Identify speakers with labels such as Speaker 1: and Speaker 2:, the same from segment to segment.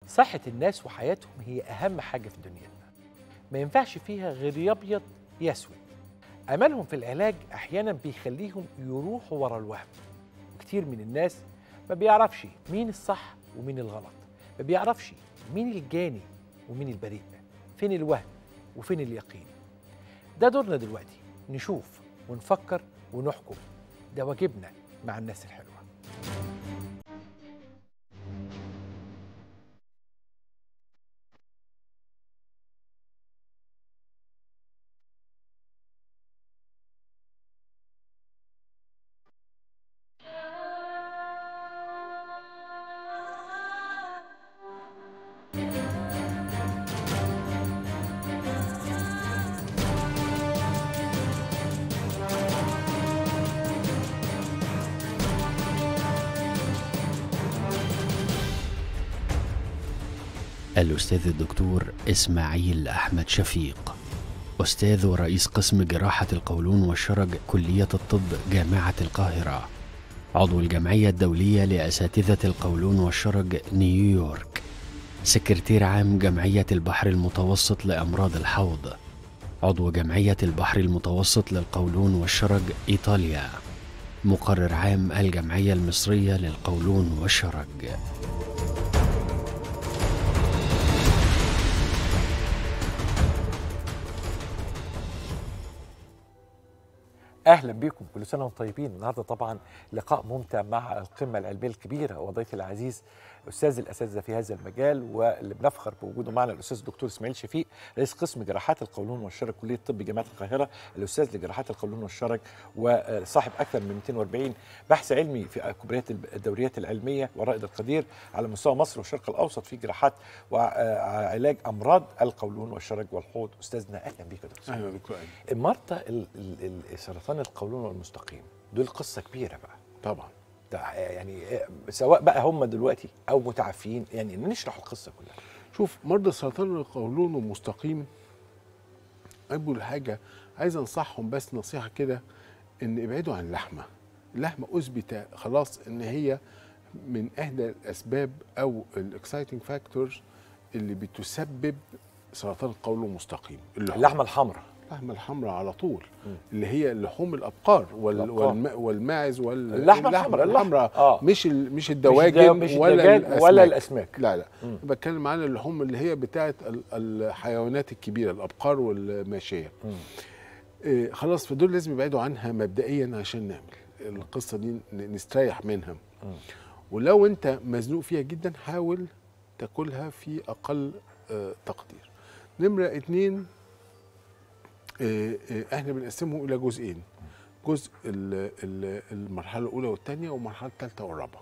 Speaker 1: صحة الناس وحياتهم هي أهم حاجة في دنيتنا ما ينفعش فيها غير يا أبيض يا أسود أملهم في العلاج أحيانا بيخليهم يروحوا ورا الوهم كتير من الناس ما بيعرفش مين الصح ومين الغلط ما بيعرفش مين الجاني ومين البريء فين الوهم وفين اليقين ده دورنا دلوقتي نشوف ونفكر ونحكم ده واجبنا مع الناس الحلوه
Speaker 2: الأستاذ الدكتور إسماعيل أحمد شفيق أستاذ ورئيس قسم جراحة القولون والشرج كلية الطب جامعة القاهرة عضو الجمعية الدولية لأساتذة القولون والشرج نيويورك سكرتير عام جمعية البحر المتوسط لأمراض الحوض عضو جمعية البحر المتوسط للقولون والشرج إيطاليا مقرر عام الجمعية المصرية للقولون والشرج
Speaker 1: اهلا بيكم كل سنه وانتم طيبين النهارده طبعا لقاء ممتع مع القمه العلميه الكبيره وضيفي العزيز استاذ الاساتذه في هذا المجال واللي بنفخر بوجوده معنا الاستاذ الدكتور اسماعيل شفيق رئيس قسم جراحات القولون والشرج كليه الطب جامعه القاهره الاستاذ لجراحات القولون والشرج وصاحب اكثر من 240 بحث علمي في كبريات الدوريات العلميه ورائد القدير على مستوى مصر والشرق الاوسط في جراحات وعلاج امراض القولون والشرج والحوض استاذنا اهلا بيك يا دكتور
Speaker 3: اهلا بكم
Speaker 1: مرضى سرطان القولون والمستقيم دول قصه كبيره بقى
Speaker 3: طبعا
Speaker 1: ده يعني سواء بقى هم دلوقتي او متعافين يعني نشرح القصه كلها
Speaker 3: شوف مرضى سرطان القولون والمستقيم اول حاجه عايز انصحهم بس نصيحه كده ان ابعدوا عن اللحمه اللحمه اثبت خلاص ان هي من احدى الاسباب او الاكسايتنج فاكتورز اللي بتسبب سرطان القولون المستقيم
Speaker 1: اللحمه الحمراء
Speaker 3: اللحمه الحمراء على طول م. اللي هي لحوم الابقار وال
Speaker 1: الأبقار.
Speaker 3: والم والماعز وال
Speaker 1: اللحمه الحمراء
Speaker 3: الحمراء
Speaker 1: آه.
Speaker 3: مش ال مش الدواجن
Speaker 1: مش
Speaker 3: ولا
Speaker 1: الدجاج
Speaker 3: الاسماك
Speaker 1: ولا الاسماك
Speaker 3: لا لا
Speaker 1: م.
Speaker 3: بتكلم عن اللحوم اللي هي بتاعه الحيوانات الكبيره الابقار والماشيه آه خلاص فدول لازم يبعدوا عنها مبدئيا عشان نعمل القصه دي نستريح منها م. ولو انت مزنوق فيها جدا حاول تاكلها في اقل آه تقدير نمره اتنين احنا بنقسمهم الى جزئين جزء المرحله الاولى والثانيه والمرحله الثالثه والرابعه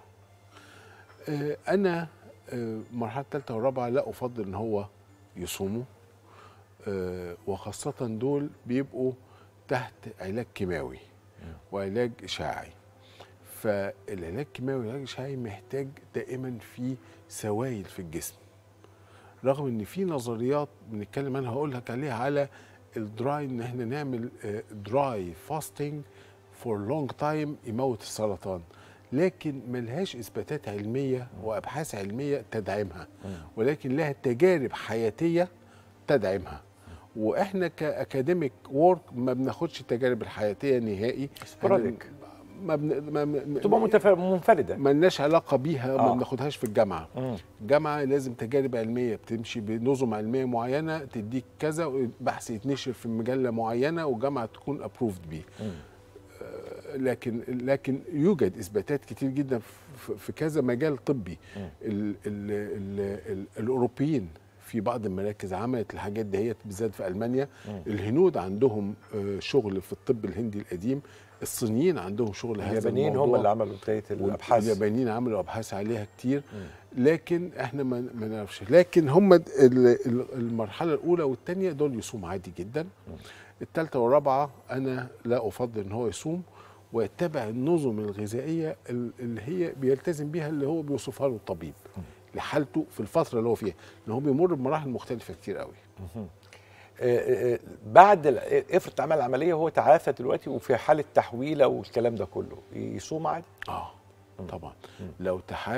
Speaker 3: انا المرحله الثالثه والرابعه لا افضل ان هو يصوموا وخاصه دول بيبقوا تحت علاج كيماوي وعلاج اشعاعي فالعلاج الكيماوي والعلاج الاشعاعي محتاج دائما في سوائل في الجسم رغم ان في نظريات بنتكلم عنها هقول لك عليها على الدراي ان احنا نعمل دراي فاستنج فور لونج تايم يموت السرطان لكن ملهاش اثباتات علميه وابحاث علميه تدعمها ولكن لها تجارب حياتيه تدعمها واحنا كاكاديميك وورك ما بناخدش التجارب الحياتيه نهائي
Speaker 1: سبوراديك
Speaker 3: ما بن... ما ما
Speaker 1: تبقى متف... منفرده
Speaker 3: ما لناش علاقه بيها
Speaker 1: آه.
Speaker 3: ما بناخدهاش في الجامعه
Speaker 1: مم.
Speaker 3: الجامعه لازم تجارب علميه بتمشي بنظم علميه معينه تديك كذا بحث يتنشر في مجله معينه والجامعه تكون ابروفد بيه آه لكن لكن يوجد اثباتات كتير جدا في, في كذا مجال طبي ال ال ال ال الاوروبيين في بعض المراكز عملت الحاجات دهيت بالذات في المانيا
Speaker 1: مم.
Speaker 3: الهنود عندهم آه، شغل في الطب الهندي القديم الصينيين عندهم شغل هذا
Speaker 1: اليابانيين هم
Speaker 3: الموضوع.
Speaker 1: اللي عملوا بدايه الابحاث
Speaker 3: اليابانيين عملوا ابحاث عليها كتير لكن احنا ما ما نعرفش لكن هم ال- ال- المرحله الاولى والثانيه دول يصوم عادي جدا الثالثه والرابعه انا لا افضل ان هو يصوم ويتبع النظم الغذائيه ال- اللي هي بيلتزم بيها اللي هو بيوصفها له الطبيب لحالته في الفتره اللي هو فيها لان هو بيمر بمراحل مختلفه كتير قوي
Speaker 1: آه، آه، بعد ال- افرض عمل عمليه وهو تعافى دلوقتي وفي حاله تحويله والكلام ده كله يصوم عادي
Speaker 3: اه طبعا لو تحافى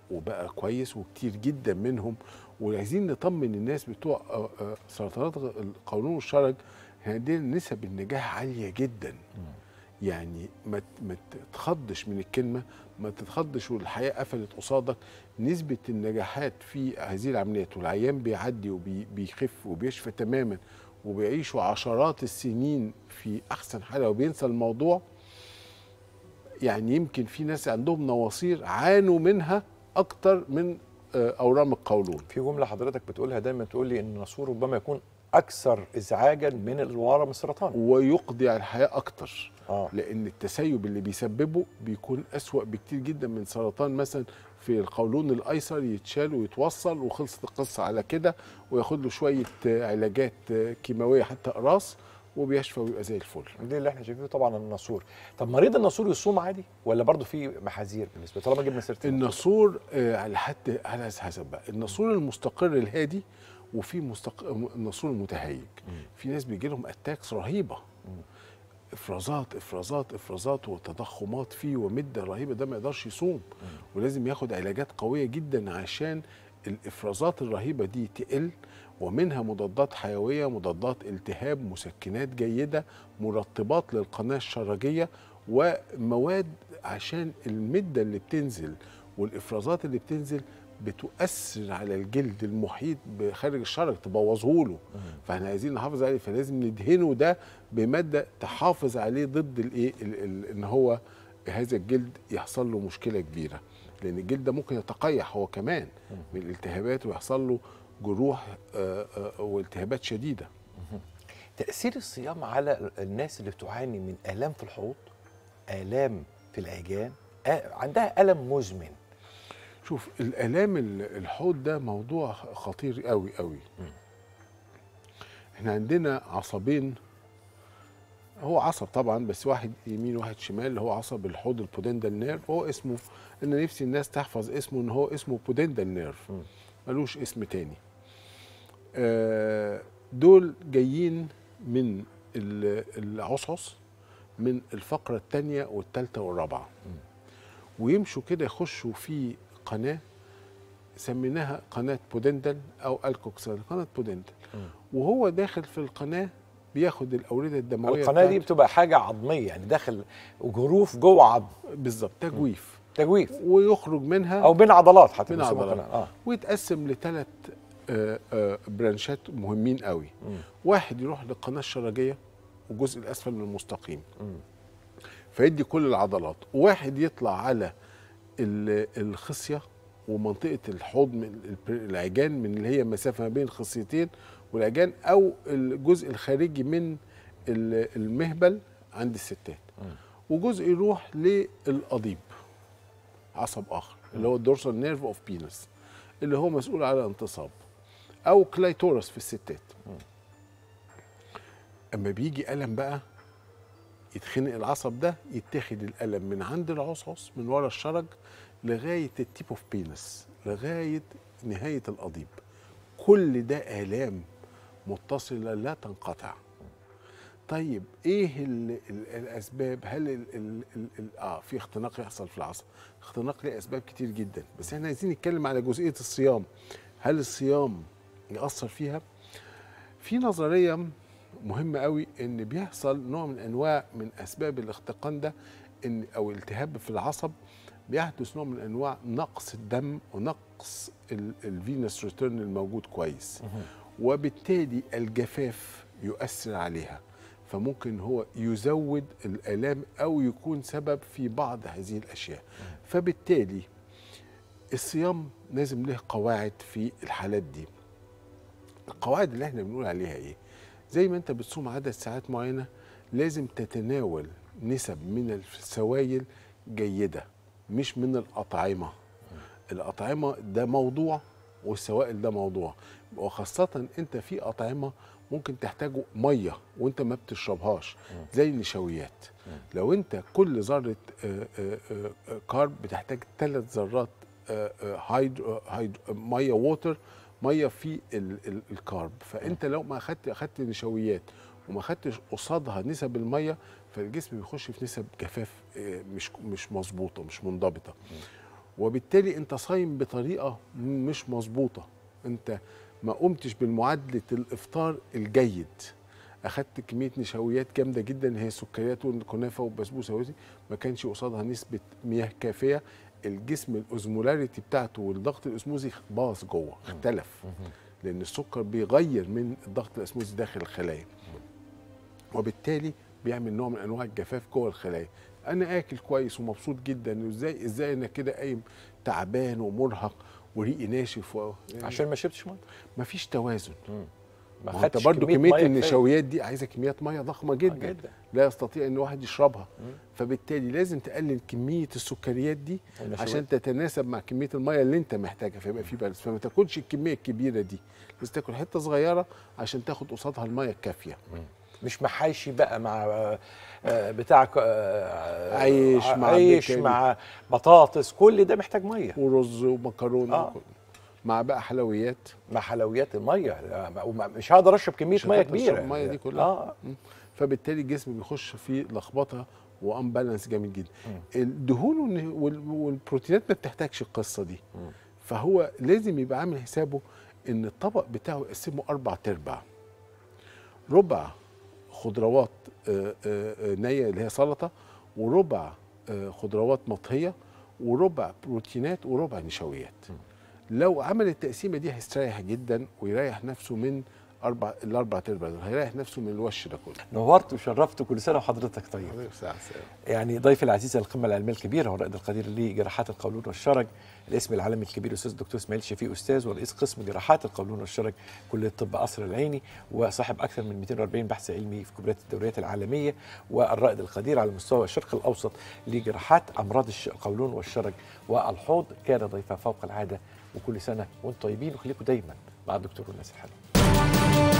Speaker 3: وبقى كويس وكتير جدا منهم وعايزين نطمن الناس بتوع آه، آه، سرطانات القولون والشرج احنا عندنا نسب النجاح عاليه جدا يعني ما ت- ما تتخضش من الكلمه ما تتخضش والحياه قفلت قصادك نسبه النجاحات في هذه العمليات والعيان بيعدي وبيخف وبيشفى تماما وبيعيشوا عشرات السنين في احسن حاله وبينسى الموضوع يعني يمكن في ناس عندهم نواصير عانوا منها اكتر من آه، اورام القولون
Speaker 1: في جمله حضرتك بتقولها دايما تقول لي ان الناسور ربما يكون اكثر ازعاجا من الورم السرطاني
Speaker 3: ويقضي على الحياه اكتر
Speaker 1: اه
Speaker 3: لان التسيب اللي بيسببه بيكون اسوا بكتير جدا من سرطان مثلا في القولون الايسر يتشال ويتوصل وخلصت القصه على كده وياخد له شويه آه، علاجات آه، كيماويه حتى اقراص وبيشفى ويبقى زي الفل
Speaker 1: دي اللي احنا شايفينه طبعا الناسور طب مريض الناسور يصوم عادي ولا برضه في محاذير بالنسبه طالما جبنا سيره الناسور؟
Speaker 3: الناسور آه، على حد على حسب بقى الناسور المستقر الهادي وفي مستق... الناسور المتهيج في ناس بيجي لهم اتاكس رهيبه افرازات افرازات افرازات وتضخمات فيه ومده رهيبه ده ما يقدرش يصوم ولازم ياخد علاجات قويه جدا عشان الافرازات الرهيبه دي تقل ومنها مضادات حيويه مضادات التهاب مسكنات جيده مرطبات للقناه الشرجيه ومواد عشان المده اللي بتنزل والافرازات اللي بتنزل بتؤثر على الجلد المحيط بخارج الشرج تبوظه له فاحنا عايزين نحافظ عليه فلازم ندهنه ده بماده تحافظ عليه ضد الايه ال- ال- ان هو هذا الجلد يحصل له مشكله كبيره لان الجلد ده ممكن يتقيح هو كمان من الالتهابات ويحصل له جروح آه، آه، والتهابات شديده
Speaker 1: تاثير الصيام على الناس اللي بتعاني من الام في الحوض الام في العيجان آه، عندها الم مزمن
Speaker 3: شوف الالام ال- الحوض ده موضوع خطير قوي قوي احنا عندنا عصبين هو عصب طبعا بس واحد يمين واحد شمال اللي هو عصب الحوض البودندال نيرف هو اسمه انا نفسي الناس تحفظ اسمه ان هو اسمه بودندال نيرف ملوش اسم تاني آه، دول جايين من ال- العصعص من الفقرة الثانية والثالثة والرابعة ويمشوا كده يخشوا في قناة سميناها قناة بودندل أو الكوكسال قناة بودندل وهو داخل في القناة بياخد الأوردة الدموية
Speaker 1: القناه دي
Speaker 3: بتاعته.
Speaker 1: بتبقى حاجه عظميه يعني داخل جروف جوه عظم
Speaker 3: بالظبط تجويف
Speaker 1: تجويف
Speaker 3: ويخرج منها
Speaker 1: او بين عضلات حتى
Speaker 3: بين
Speaker 1: بيسموها
Speaker 3: عضلات.
Speaker 1: قناة. اه
Speaker 3: ويتقسم لثلاث برانشات مهمين قوي واحد يروح للقناه الشرجيه والجزء الاسفل من المستقيم فيدي كل العضلات وواحد يطلع على ال- الخصيه ومنطقه الحوض من الب- العجان من اللي هي مسافه ما بين الخصيتين والعجان او الجزء الخارجي من ال- المهبل عند الستات وجزء يروح للقضيب عصب اخر اللي هو الدورسال نيرف اوف بينس اللي هو مسؤول على الانتصاب او كلايتورس في الستات اما بيجي الم بقى يتخنق العصب ده يتاخد الالم من عند العصعص من ورا الشرج لغايه التيب اوف بينس لغايه نهايه القضيب كل ده الام متصله لا تنقطع طيب ايه ال ال الاسباب هل ال ال ال ال اه في اختناق يحصل في العصب اختناق ليه اسباب كتير جدا بس احنا عايزين نتكلم على جزئيه الصيام هل الصيام ياثر فيها في نظريه مهمه قوي ان بيحصل نوع من انواع من اسباب الاختقان ده ان او التهاب في العصب بيحدث نوع من انواع نقص الدم ونقص الفينس ريتيرن الموجود كويس وبالتالي الجفاف يؤثر عليها فممكن هو يزود الالام او يكون سبب في بعض هذه الاشياء فبالتالي الصيام لازم له قواعد في الحالات دي القواعد اللي احنا بنقول عليها ايه زي ما انت بتصوم عدد ساعات معينه لازم تتناول نسب من السوائل جيده مش من الاطعمه الاطعمه ده موضوع والسوائل ده موضوع وخاصه انت في اطعمه ممكن تحتاجوا ميه وانت ما بتشربهاش زي النشويات لو انت كل ذره آه، آه، آه، كارب بتحتاج ثلاث ذرات آه، آه، هيد هيد ميه ووتر ميه في ال- ال- الكارب فانت لو ما اخدت اخدت نشويات وما اخدتش قصادها نسب الميه فالجسم بيخش في نسب جفاف آه، مش مش مظبوطه مش منضبطه وبالتالي انت صايم بطريقه مش مظبوطه انت ما قمتش بالمعادله الافطار الجيد اخدت كميه نشويات جامده جدا هي السكريات والكنافه والبسبوسه ودي ما كانش قصادها نسبه مياه كافيه الجسم الاوزمولاريتي بتاعته والضغط الاسموزي باظ جوه اختلف لان السكر بيغير من الضغط الاسموزي داخل الخلايا وبالتالي بيعمل نوع من انواع الجفاف جوه الخلايا انا اكل كويس ومبسوط جدا ازاي ازاي انا كده قايم تعبان ومرهق وريقي ناشف و...
Speaker 1: عشان ما شربتش ميه
Speaker 3: مفيش توازن
Speaker 1: ما
Speaker 3: ما هو انت
Speaker 1: خدتش
Speaker 3: برضو كميه
Speaker 1: مية كفاية.
Speaker 3: النشويات دي عايزه كميات ميه ضخمه جدا,
Speaker 1: جدا.
Speaker 3: لا يستطيع ان واحد يشربها فبالتالي لازم تقلل كميه السكريات دي
Speaker 1: والنشويات.
Speaker 3: عشان تتناسب مع كميه الميه اللي انت محتاجها فيبقى في بالانس فما تاكلش الكميه الكبيره دي بس تاكل حته صغيره عشان تاخد قصادها الميه الكافيه
Speaker 1: مش محاشي بقى مع آه، بتاع آه،
Speaker 3: عيش مع
Speaker 1: عيش
Speaker 3: بيكالي.
Speaker 1: مع بطاطس كل ده محتاج ميه
Speaker 3: ورز ومكرونه
Speaker 1: آه.
Speaker 3: وكل- مع بقى حلويات
Speaker 1: مع حلويات الميه آه، وما- مش هقدر اشرب كميه
Speaker 3: مش
Speaker 1: ميه
Speaker 3: هتقدر
Speaker 1: كبيره
Speaker 3: تشرب المية دي كلها.
Speaker 1: اه
Speaker 3: مم. فبالتالي الجسم بيخش في لخبطه وانبالانس جامد جدا الدهون والن- وال- والبروتينات ما بتحتاجش القصه دي فهو لازم يبقى عامل حسابه ان الطبق بتاعه يقسمه اربع تربع ربع خضروات آه، آه، آه، نيه اللي هي سلطه وربع آه، خضروات مطهيه وربع بروتينات وربع نشويات لو عمل التقسيمه دي هيستريح جدا ويريح نفسه من اربع الاربع تربع دول هيريح نفسه من الوش ده كله
Speaker 1: نورت وشرفت كل سنه وحضرتك طيب
Speaker 3: ساعة ساعة.
Speaker 1: يعني ضيفي العزيز القمه العلميه الكبيره والرائد القدير لجراحات القولون والشرج الاسم العالمي الكبير الاستاذ الدكتور اسماعيل شفيق استاذ ورئيس قسم جراحات القولون والشرج كليه طب قصر العيني وصاحب اكثر من 240 بحث علمي في كبريات الدوريات العالميه والرائد القدير على مستوى الشرق الاوسط لجراحات امراض الش- القولون والشرج والحوض كان ضيفا فوق العاده وكل سنه وانتم طيبين وخليكم دايما مع الدكتور والناس الحلوه